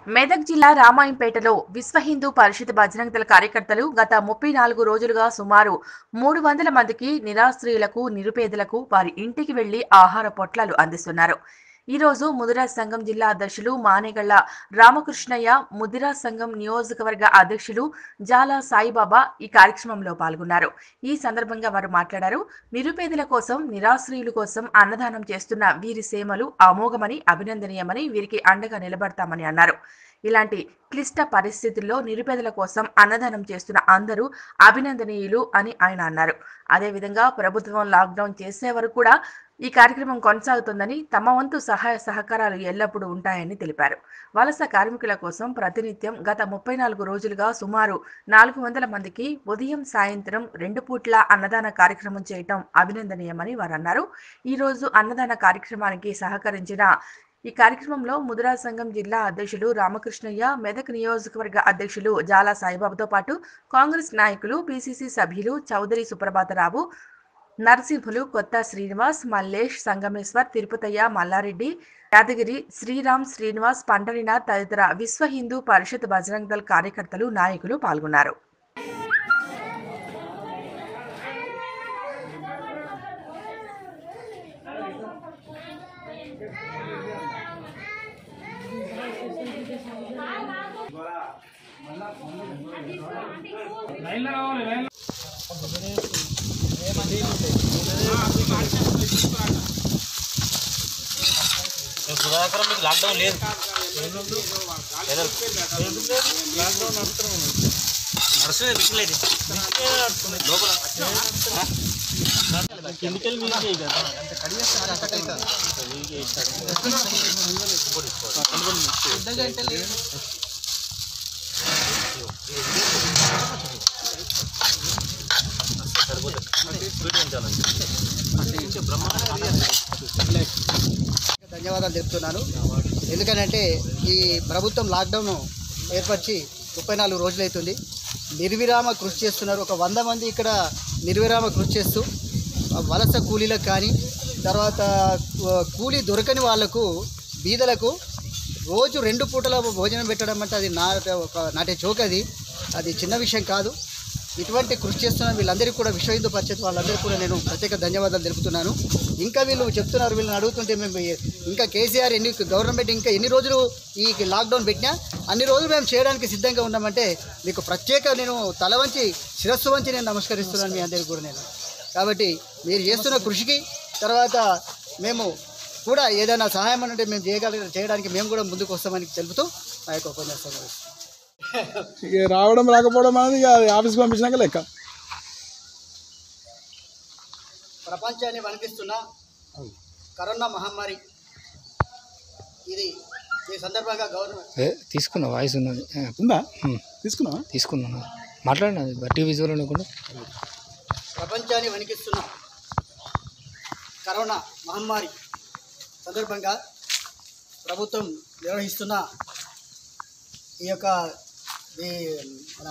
మెదక్ జిల్లా రామాయంపేటలో విశ్వ హిందూ పరిషత్ బజరంగ్ దళ కార్యకర్తలు గత ముప్పై నాలుగు రోజులుగా సుమారు మూడు వందల మందికి నిరాశ్రయులకు నిరుపేదలకు వారి ఇంటికి వెళ్లి ఆహార పొట్లాలు అందిస్తున్నారు ఈ రోజు ముదిరాజ్ సంఘం జిల్లా అధ్యక్షులు మానేగళ్ల రామకృష్ణయ్య ముదిరాజ్ సంఘం నియోజకవర్గ అధ్యక్షులు జాలా సాయిబాబా ఈ కార్యక్రమంలో పాల్గొన్నారు ఈ సందర్భంగా వారు మాట్లాడారు నిరుపేదల కోసం నిరాశ్రయుల కోసం అన్నదానం చేస్తున్న వీరి సేమలు అమోఘమని అభినందనీయమని వీరికి అండగా నిలబడతామని అన్నారు ఇలాంటి క్లిష్ట పరిస్థితుల్లో నిరుపేదల కోసం అన్నదానం చేస్తున్న అందరూ అభినందనీయులు అని ఆయన అన్నారు అదేవిధంగా ప్రభుత్వం లాక్డౌన్ చేసే వరకు కూడా ఈ కార్యక్రమం కొనసాగుతుందని తమ వంతు సహాయ సహకారాలు ఎల్లప్పుడూ ఉంటాయని తెలిపారు వలస కార్మికుల కోసం ప్రతినిత్యం గత ముప్పై నాలుగు రోజులుగా సుమారు నాలుగు వందల మందికి ఉదయం సాయంత్రం రెండు పూట్ల అన్నదాన కార్యక్రమం చేయటం అభినందనీయమని వారు అన్నారు ఈ రోజు అన్నదాన కార్యక్రమానికి సహకరించిన ఈ కార్యక్రమంలో ముదిరా సంఘం జిల్లా అధ్యక్షులు రామకృష్ణయ్య మెదక్ నియోజకవర్గ అధ్యక్షులు జాలా సాయిబాబుతో పాటు కాంగ్రెస్ నాయకులు పిసిసి సభ్యులు చౌదరి సుప్రభాతరావు నరసింహులు కొత్త శ్రీనివాస్ మల్లేష్ సంగమేశ్వర్ తిరుపతయ్య మల్లారెడ్డి యాదగిరి శ్రీరామ్ శ్రీనివాస్ పంటరినాథ్ తదితర విశ్వ హిందూ పరిషత్ బజరంగ్ దళ్ కార్యకర్తలు నాయకులు పాల్గొన్నారు సుధాకరం మీకు లాక్డౌన్ లేదు నడుస్తుంది బిట్లేదు లోపల కెమికల్ మీకే కదా ధన్యవాదాలు చెప్తున్నాను ఎందుకనంటే ఈ ప్రభుత్వం లాక్డౌన్ ఏర్పరిచి ముప్పై నాలుగు రోజులైతుంది నిర్విరామ కృషి చేస్తున్నారు ఒక వంద మంది ఇక్కడ నిర్విరామ కృషి చేస్తూ వలస కూలీలకు కానీ తర్వాత కూ- కూలీ దొరకని వాళ్లకు బీదలకు రోజు రెండు పూటల భోజనం పెట్టడం అంటే అది నా ఒక నాటే జోక్ అది అది చిన్న విషయం కాదు ఇటువంటి కృషి చేస్తున్న వీళ్ళందరికీ కూడా విశ్వ హిందూ పరిషత్ వాళ్ళందరికీ కూడా నేను ప్రత్యేక ధన్యవాదాలు తెలుపుతున్నాను ఇంకా వీళ్ళు చెప్తున్నారు వీళ్ళని అడుగుతుంటే మేము ఇంకా కేసీఆర్ ఎన్ని గవర్నమెంట్ ఇంకా ఎన్ని రోజులు ఈ లాక్డౌన్ పెట్టినా అన్ని రోజులు మేము చేయడానికి సిద్ధంగా ఉన్నామంటే మీకు ప్రత్యేక నేను తల వంచి శిరస్సు వంచి నేను నమస్కరిస్తున్నాను మీ అందరికీ కూడా నేను కాబట్టి మీరు చేస్తున్న కృషికి తర్వాత మేము కూడా ఏదైనా సహాయం అంటే మేము చేయగల చేయడానికి మేము కూడా ముందుకు వస్తామని తెలుపుతూ నా యొక్క ఉపన్యాసం ముగిస్తున్నాను. ఇక రావడం రాకపోవడం అనేది ఇక ఆఫీస్కి పంపించినాక లెక్క ప్రపంచాన్ని వణికిస్తున్న కరోనా మహమ్మారి ఇది ఈ సందర్భంగా గవర్నమెంట్ ఏ, తీసుకున్నా వాయిస్ ఉన్నది ఏ, ఉందా హ్మ్, తీసుకున్నావా తీసుకున్నాను మాట్లాడినది బట్టి విజువల్ అనుకుంటా ప్రపంచాన్ని వణికిస్తున్న కరోనా మహమ్మారి సందర్భంగా ప్రభుత్వం నిర్వహిస్తున్న ఈ యొక్క ఈ మన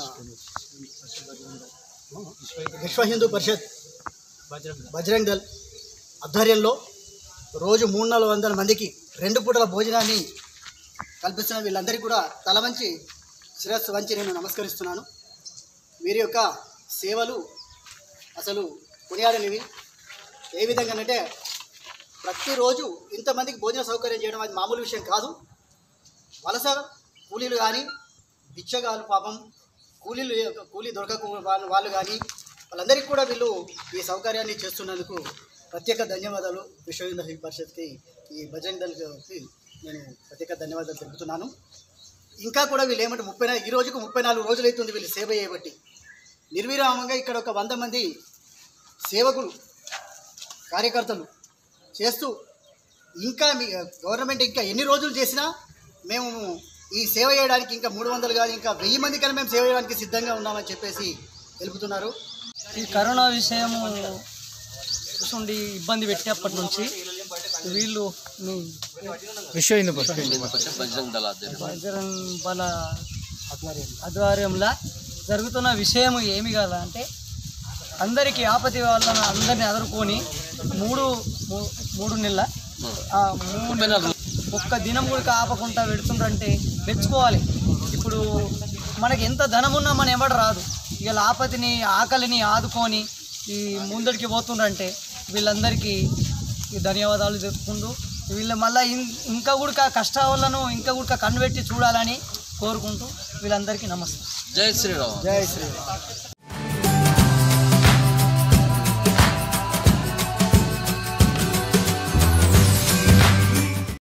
విశ్వ హిందూ పరిషత్ బజరంగ్ దళ్ ఆధ్వర్యంలో రోజు మూడు నాలుగు వందల మందికి రెండు పూటల భోజనాన్ని కల్పిస్తున్న వీళ్ళందరికీ కూడా తల వంచి శిరస్సు వంచి నేను నమస్కరిస్తున్నాను వీరి యొక్క సేవలు అసలు కొనియాడనివి ఏ విధంగానంటే ప్రతిరోజు ఇంతమందికి భోజన సౌకర్యం చేయడం అది మామూలు విషయం కాదు వలస కూలీలు కానీ బిచ్చగాలు పాపం కూలీలు కూలీ దొరకకు వాళ్ళు వాళ్ళు కానీ వాళ్ళందరికీ కూడా వీళ్ళు ఈ సౌకర్యాన్ని చేస్తున్నందుకు ప్రత్యేక ధన్యవాదాలు విశ్వ హిందూ పరిషత్కి ఈ బజరంగ్ దళకి నేను ప్రత్యేక ధన్యవాదాలు తెలుపుతున్నాను ఇంకా కూడా వీళ్ళు ఏమంటే ముప్పై నా- ఈ రోజుకు ముప్పై నాలుగు రోజులు అవుతుంది వీళ్ళు సేవ చేయబట్టి నిర్విరామంగా ఇక్కడ ఒక వంద మంది సేవకులు కార్యకర్తలు చేస్తూ ఇంకా మీ గవర్నమెంట్ ఇంకా ఎన్ని రోజులు చేసినా మేము ఈ సేవ చేయడానికి ఇంకా మూడు వందలు కాదు ఇంకా వెయ్యి మంది కన్నా మేము సేవ చేయడానికి సిద్ధంగా ఉన్నామని చెప్పేసి తెలుపుతున్నారు ఈ కరోనా విషయము చూసుండి ఇబ్బంది పెట్టేప్పటి నుంచి వీళ్ళు మీ విశ్వ హిందూ పరిషత్ బజరంగ్ బల ఆధ్వర్యంలో జరుగుతున్న విషయం ఏమి కదా అంటే అందరికీ ఆపతి వాళ్ళని అందరిని ఎదుర్కొని మూడు మూ- మూడు నెలల ఆ, మూడు నెలలు ఒక్క దినం కూడా ఆపకుండా పెడుతుండ్రంటే మెచ్చుకోవాలి ఇప్పుడు మనకి ఎంత ధనం ఉన్నా మన ఎవడు రాదు ఇక ఆపతిని ఆకలిని ఆదుకొని ఈ ముందడికి పోతుండ్రంటే వీళ్ళందరికీ ఈ ధన్యవాదాలు చెప్పుకుంటూ వీళ్ళు మళ్ళీ ఇంకా కూడా కష్టాలను ఇంకా కూడా కన్నుపెట్టి చూడాలని కోరుకుంటూ వీళ్ళందరికీ నమస్తే జై శ్రీరామ్ జై శ్రీరామ్